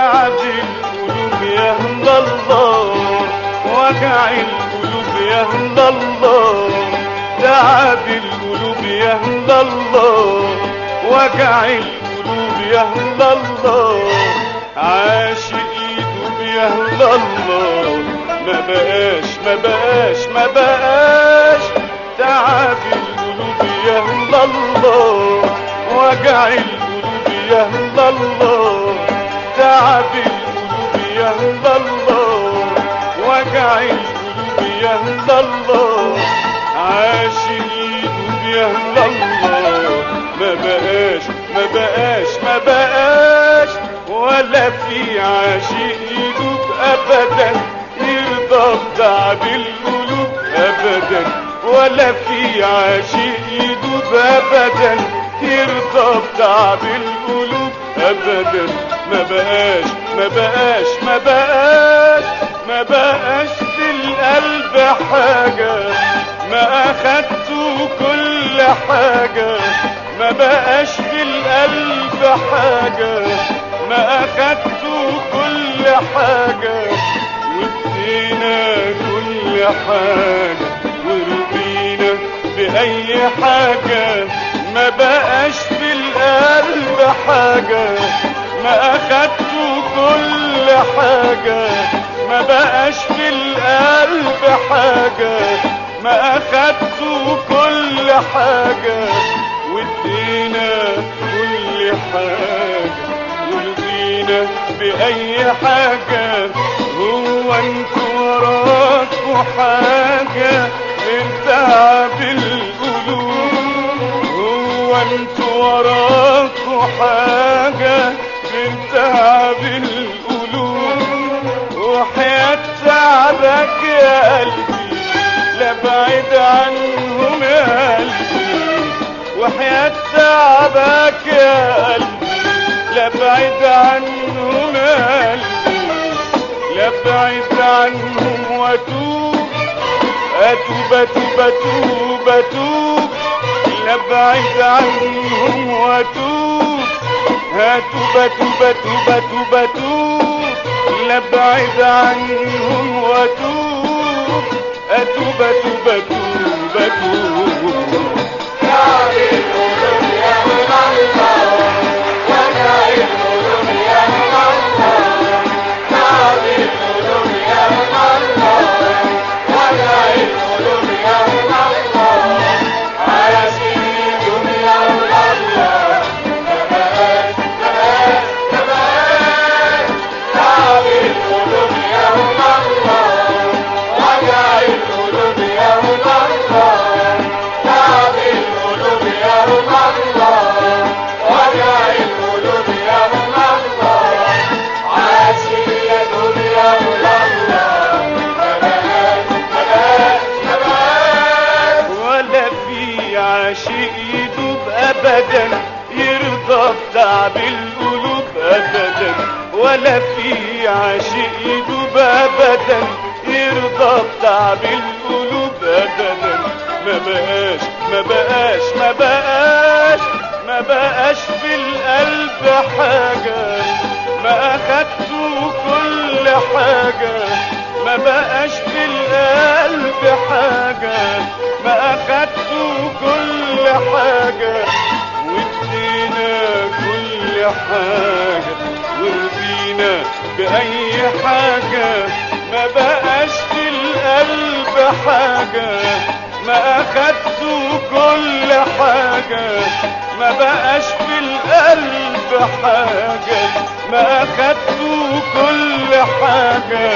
تعب القلوب يا الله وجع القلوب يا الله تعب القلوب يا الله وجع القلوب يا الله عاشق يدوب يا الله ما بقاش ما بقاش ما بقاش تعب القلوب يا الله وجع القلوب يا الله تعب القلوب يا الله وجع القلوب يا الله عاشق يدوب يا الله ما بقاش ما بقاش ما بقاش ولا في عاشق يدوب ابدا يرضى بتعب القلوب ابدا ولا في عاشق يدوب ابدا يرضى بتعب القلوب ابدا ما بقاش ما بقاش ما بقاش ما بقاش في القلب حاجة ما اخدته كل حاجة ما بقاش في القلب حاجة ما اخدته كل حاجة وادينا كل حاجة ورضينا بأي حاجة ما بقاش في القلب حاجة ما أخدته كل حاجة ما بقاش في القلب حاجة ما أخدته كل حاجة وادينا كل حاجة ورضينا بأي حاجة هو انتوا وراكوا حاجة غير تعب القلوب هو انتوا وراكوا حاجة غير تعب القلوب وحياة تعبك يا قلبي لا بعيد عنهم يا قلبي وحياة تعبك يا قلبي لا بعيد عنهم يا قلبي لا بعيد عنهم واتوب اتوب اتوب اتوب اتوب لا بعيد عنهم واتوب اتوب اتوب اتوب اتوب اتوب لا بعيد عنهم واتوب اتوب اتوب اتوب اتوب ولا في عاشق يدوب ابدا يرضى بتعب القلوب ابدا ولا في عاشق يدوب ابدا يرضى بتعب القلوب ابدا ما بقاش ما بقاش ما بقاش ما بقاش في القلب حاجة ما اخدته كل حاجة ما بقاش في القلب حاجة ما اخدته كل حاجة وادينا كل حاجة ورضينا بأي حاجة ما بقاش في القلب حاجة ما اخدته كل حاجة ما بقاش في القلب حاجة ما اخدته كل حاجة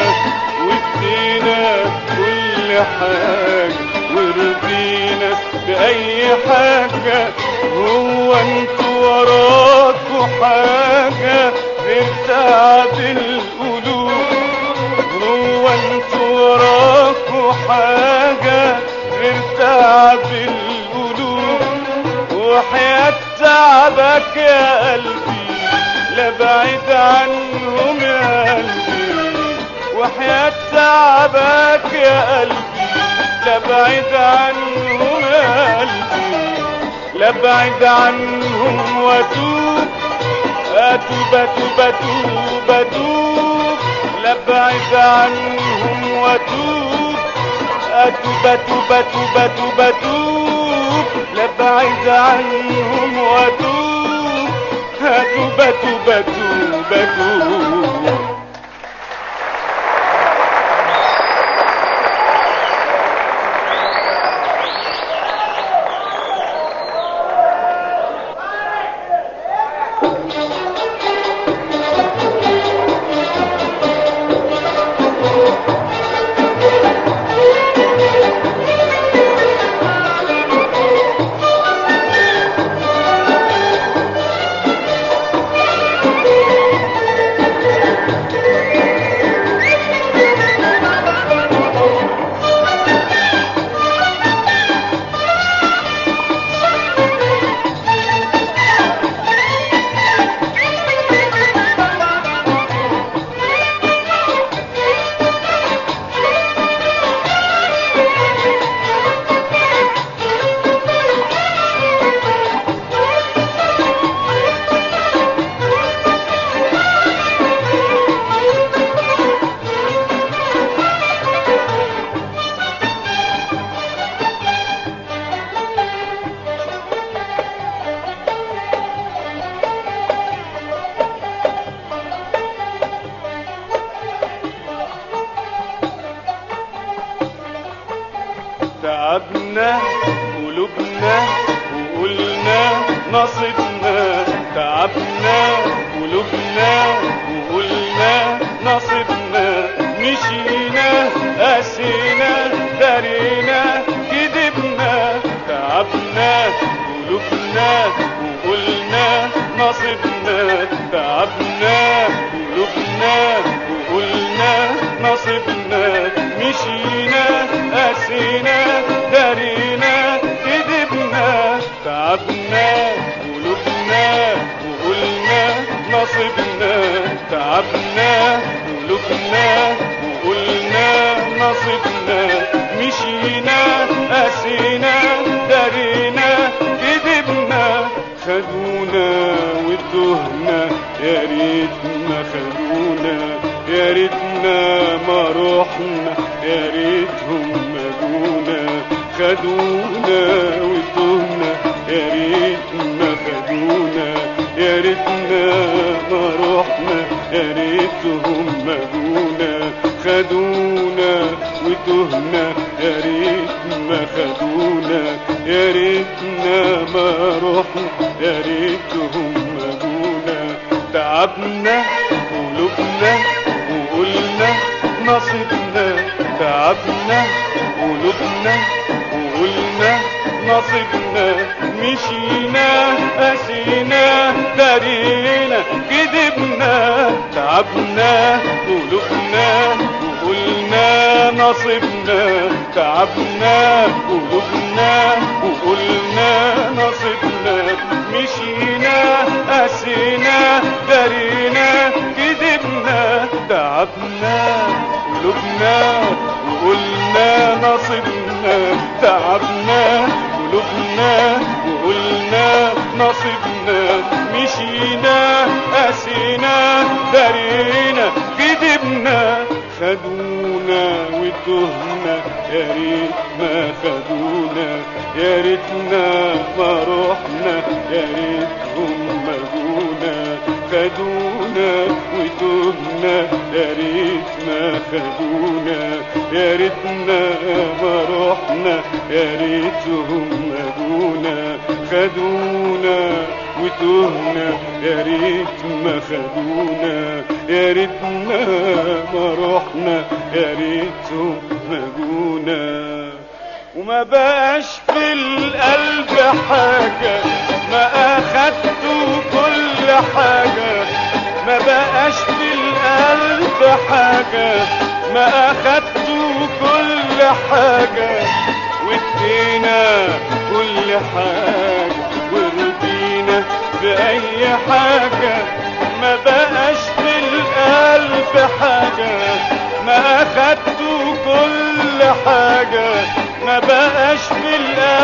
وادينا كل حاجة ورضينا بأي حاجة هو انتوا وراكوا حاجة غير تعب القلوب هو انتوا وراكوا حاجة غير تعب القلوب وحياة تعبك يا قلبي لا بعيد عنهم يا قلبي وحياة تعبك يا قلبي لا بعيد عنهم يا قلبي لا بعيد عنهم واتوب اتوب اتوب اتوب اتوب لابعد عنهم واتوب اتوب اتوب اتوب اتوب اتوب لابعد عنهم واتوب اتوب اتوب اتوب اتوب تعبنا قلوبنا وقلنا نصيبنا تعبنا قلوبنا وقلنا نصيبنا مشينا قاسينا دارينا كدبنا تعبنا قلوبنا وقلنا نصيبنا تعبنا قلوبنا وقلنا نصيبنا مشينا قاسينا دارينا كدبنا تعبنا قلوبنا وقلنا نصيبنا تعبنا قلوبنا وقلنا نصيبنا مشينا قاسينا دارينا كدبنا خدونا وتهنا يا ريت ما خدونا يا ريتنا ما رحنا يا ريتهم ما جونا خدونا وتهنا يا ريت ما خدونا يا ريتنا ما رحنا يا ريتهم ما جونا خدونا وتهنا يا ريت ما خدونا يا ريتنا ما رحنا يا ريتهم ما جونا تعبنا قلوبنا وقلنا نصيبنا تعبنا قلوبنا وقلنا نصيبنا مشينا قاسينا دارينا كدبنا تعبنا قلوبنا وقلنا نصيبنا تعبنا قلوبنا وقلنا نصيبنا مشينا قاسينا دارينا كدبنا تعبنا قلوبنا وقلنا نصيبنا تعبنا قلوبنا وقلنا نصيبنا مشينا قاسينا دارينا كدبنا خدونا وتهنا يا ريت ما خدونا يا ريتنا ما رحنا يا ريتهم ما جونا خدونا وتهنا يا ريت ما خدونا يا ريتنا ما رحنا يا ريتهم ما جونا خدونا وتهنا يا ريت ما خدونا يا ريتنا ما رحنا يا ريتهم ما جونا وما بقاش في القلب حاجة ما أخدته كل حاجة ما بقاش في القلب حاجة ما أخدته كل حاجة وادينا كل حاجة ورضينا بأي حاجة ما بقاش في القلب حاجة ما أخدته كل حاجة ما بقاش في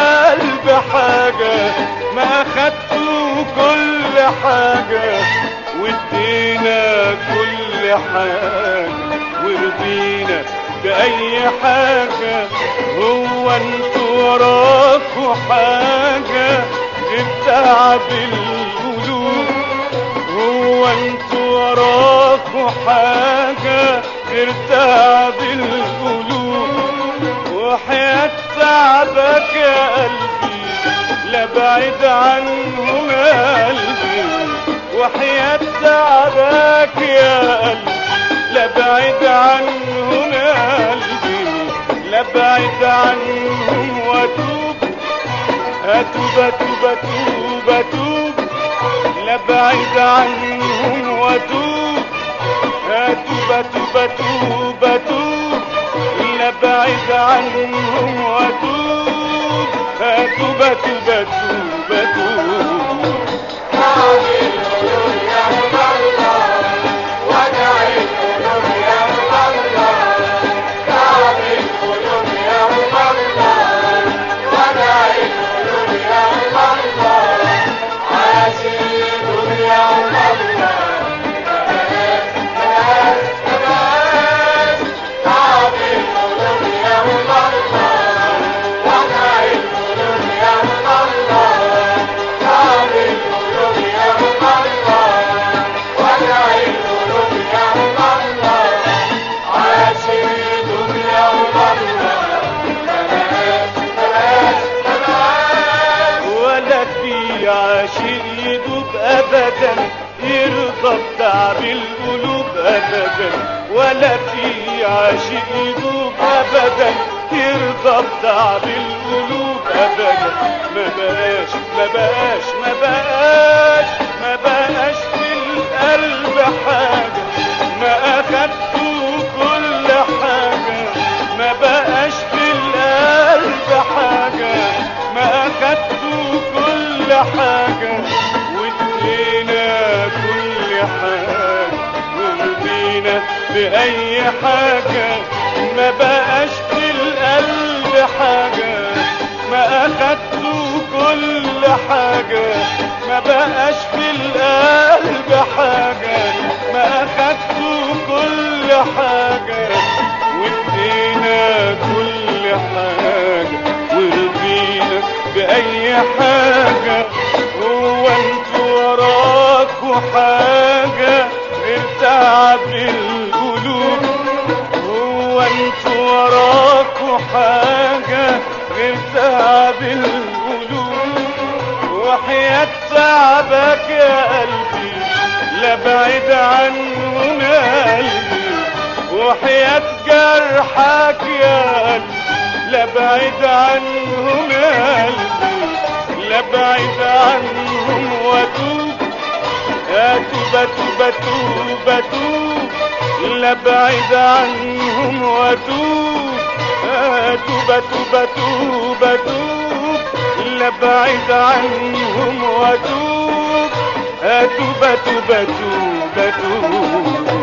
القلب حاجة ما أخدته كل حاجة وادينا كل حاجة ورضينا بأي حاجة هو انتوا وراكوا حاجة غير تعب القلوب هو انتوا وراكوا حاجة غير تعب القلوب وحياة تعبك يا قلبي لا بعيد عنهم يا قلبي وحياة تعبك يا قلبي لا بعيد عنهم يا قلبي لا بعيد عنهم واتوب اتوب اتوب اتوب اتوب لا بعيد عنهم واتوب اتوب اتوب اتوب اتوب لا بعيد عنهم واتوب اتوب اتوب اتوب اتوب ولا في عاشق يدوب ابدا يرضى بتعب القلوب ابدا ولا في عاشق يدوب ابدا يرضى بتعب القلوب ابدا ما بقاش ما بقاش ما بقاش ما بقاش في القلب حاجه ما اخدته كل حاجه ما بقاش في القلب حاجه ما اخدته كل حاجه وادينا كل حاجه ورضينا باي حاجه ما بقاش في القلب حاجه ما اخدته كل حاجه ما بقاش في القلب حاجه ما اخدته كل حاجه وادينا كل حاجه ورضينا باي حاجه هو انتوا وراكوا حاجه غير تعب القلوب هو انتوا وراكوا حاجه غير تعب القلوب وحياة تعبك يا قلبي لا بعيد عنهم يا قلبي وحياة جرحك يا قلبي لا بعيد عنهم يا قلبي لا بعيد عنهم واتوب اتوب اتوب اتوب اتوب لا بعيد عنهم واتوب اتوب اتوب اتوب اتوب لا بعيد عنهم واتوب اتوب اتوب اتوب اتوب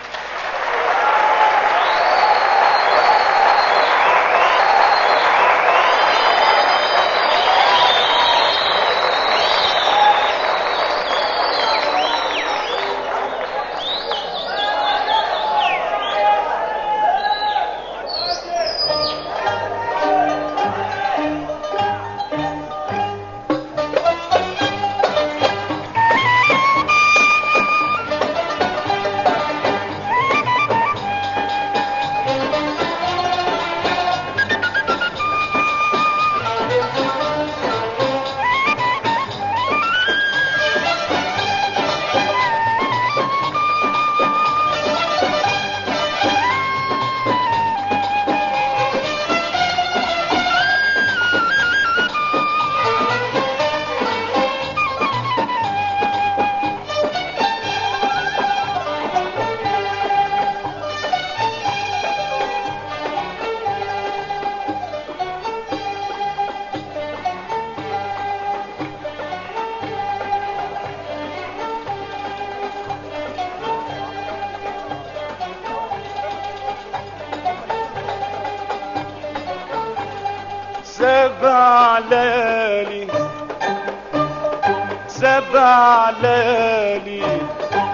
سبع ليالي سبع ليالي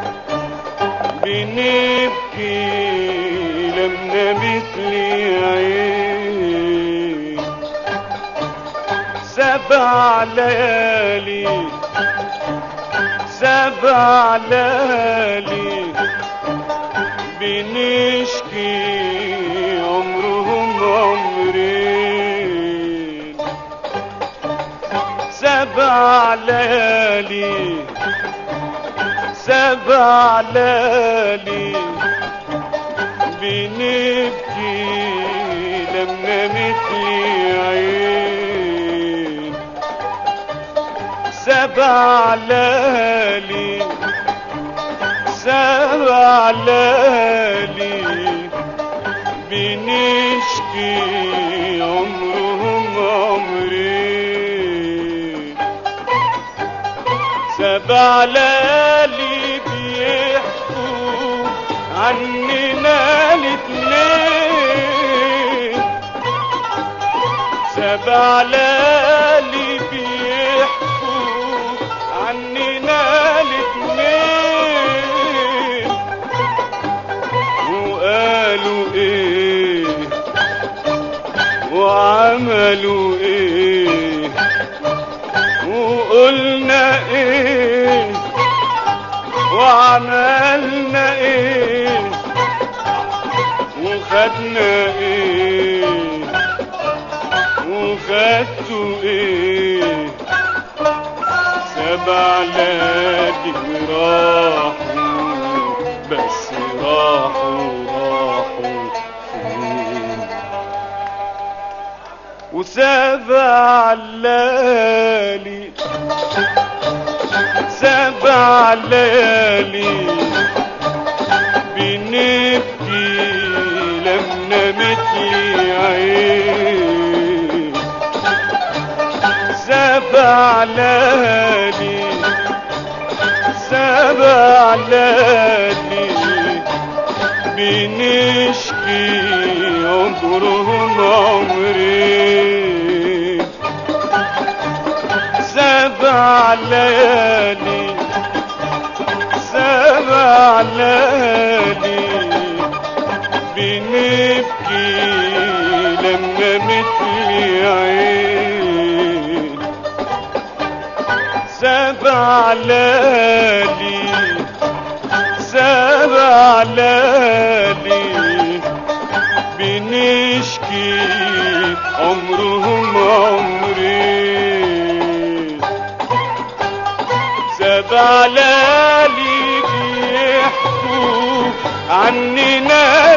بنبكي لما مثلي عين سبع ليالي سبع ليالي بنشكي عمرهم عمرين سبع ليالي سبع ليالي بنبكي لما مثلي عين سبع ليالي سبع ليالي بنشكي عمرهم عمرين سبع ليالي بيحكوا عننا الاتنين سبع ليالي بيحكوا عننا الاتنين وقالوا ايه وعملوا ايه وقلنا ايه وعملنا ايه وخدنا ايه وخدتوا ايه سبع ليالي راحوا بس راحوا راحوا فين وسبع ليالي سبع ليالي بنبكي لما مثلي عين سبع ليالي سبع ليالي بنشكي عمرهم عمرين سبع ليالي سبع ليالي بنبكي لما مثلي عين سبع ليالي سبع ليالي بنشكي عمرهم عمرين سبع ليالي بيحكوا عننا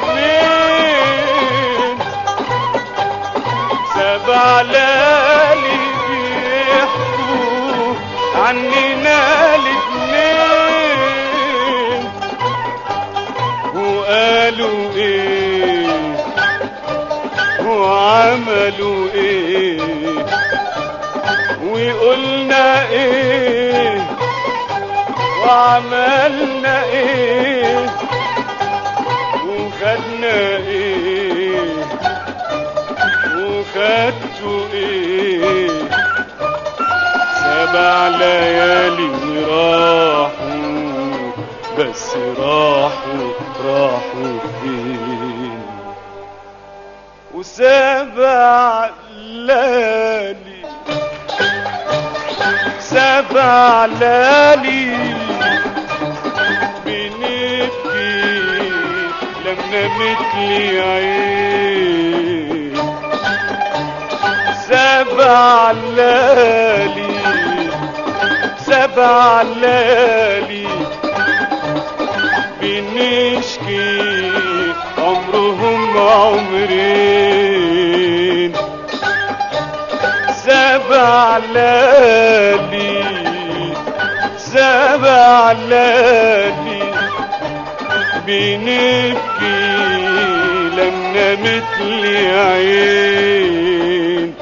الاتنين سبع ليالي بيحكوا عننا الاتنين وقالوا ايه وعملوا ايه وقلنا ايه وعملنا ايه وخدنا ايه وخدتوا ايه سبع ليالي وراحوا بس راحوا راحوا فين وسبع ليالي سبع ليالي بنبكي لما مثلي عين سبع ليالي سبع ليالي بنشكي عمرهم عمرين سبع ليالي سبع ليالي بنبكي لما مثلي عين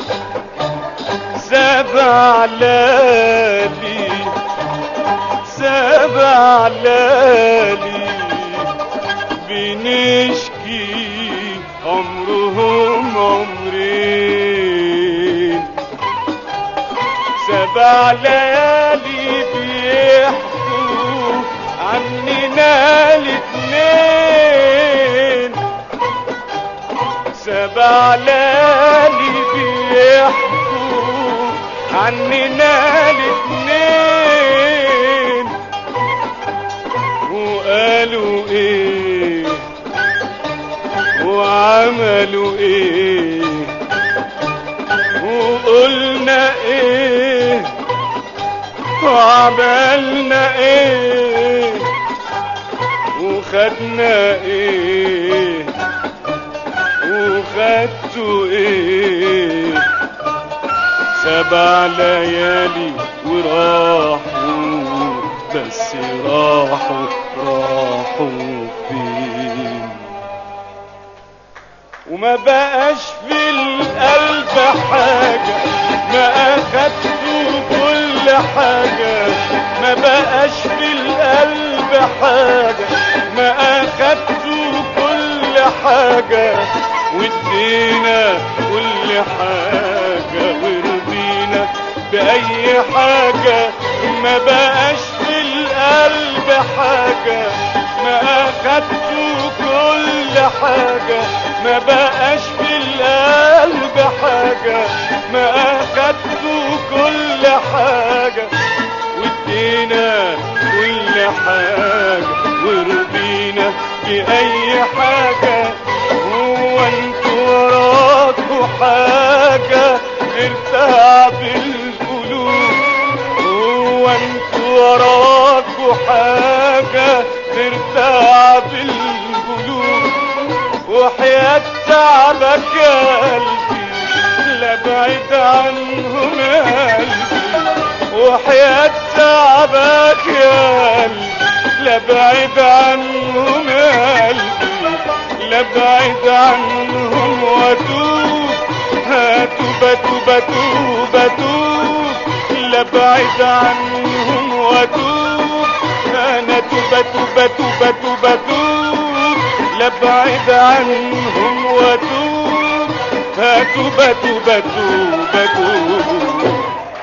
سبع ليالي سبع ليالي بنشكي عمرهم عمرين سبع ليالي بيحكوا عننا سبع ليالي بيحكوا عننا الاتنين وقالوا ايه وعملوا ايه وقلنا ايه وعملنا ايه وخدنا ايه وخدتوا ايه سبع ليالي وراحوا بس راحوا راحوا فين وما بقاش في القلب حاجة ما أخدتوا كل حاجة ما بقاش في القلب حاجة ما أخدتوا كل حاجة وادينا كل حاجة ورضينا بأي حاجة ما بقاش في القلب حاجة ما أخدتوا كل حاجة ما بقاش في القلب حاجة ما أخدتوا كل حاجة وادينا كل حاجة ورضينا بأي حاجة هو انتوا وراكوا حاجة غير تعب القلوب هو انتوا وراكوا حاجة غير تعب القلوب وحياة تعبك يا قلبي لا بعيد عنهم يا قلبي وحياة تعبك يا قلبي لا بعيد عنهم يا قلبي لا بعيد عنهم واتوب هاتوب توب توب توب لا بعيد عنهم واتوب انا توب توب توب توب توب لا بعيد عنهم واتوب هاتوب توب توب توب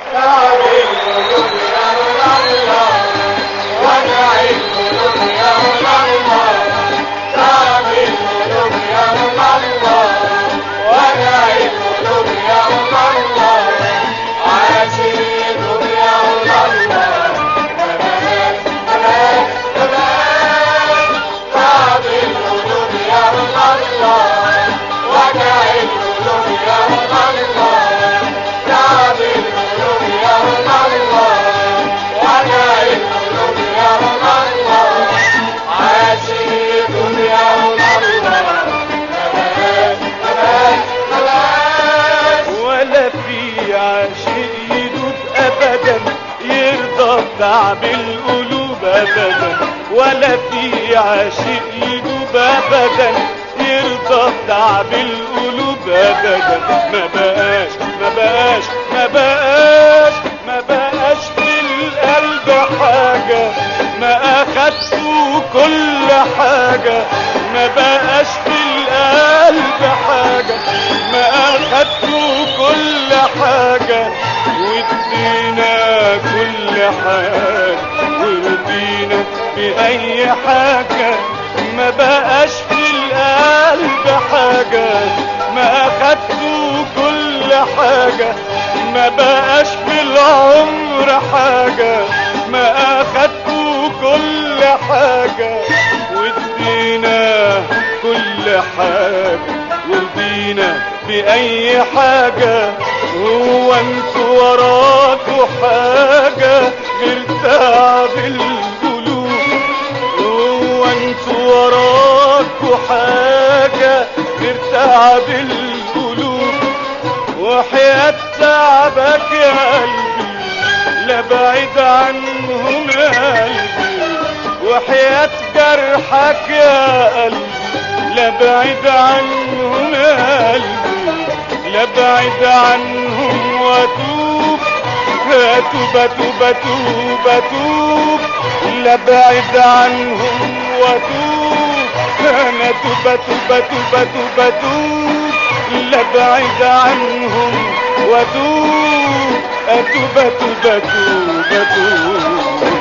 ولا في عاشق يدوب ابدا يرضى بتعب القلوب ابدا ولا في عاشق يدوب ابدا يرضى بتعب القلوب ابدا ما بقاش ما بقاش ما بقاش ما بقاش في القلب حاجة ما اخدتوا كل حاجة ما بقاش في القلب حاجة ما اخدتوا كل حاجة وادينا كل حاجة ورضينا بأي حاجة ما بقاش في القلب حاجة ما اخدتوا كل حاجة ما بقاش في العمر حاجة ما اخدتوا كل حاجة وادينا كل حاجة ورضينا بأي حاجة هو انتوا وراكوا حاجة غير تعب القلوب هو انتوا وراكوا حاجة غير تعب القلوب وحياة تعبك يا قلبي لا بعيد عنهم يا قلبي وحياة جرحك يا قلبي لا بعيد عنهم يا قلبي لا بعيد عنهم واتوب توب توب توب توب لا بعيد عنهم واتوب انا توب توب توب توب توب لا بعيد عنهم واتوب اتوب توب توب توب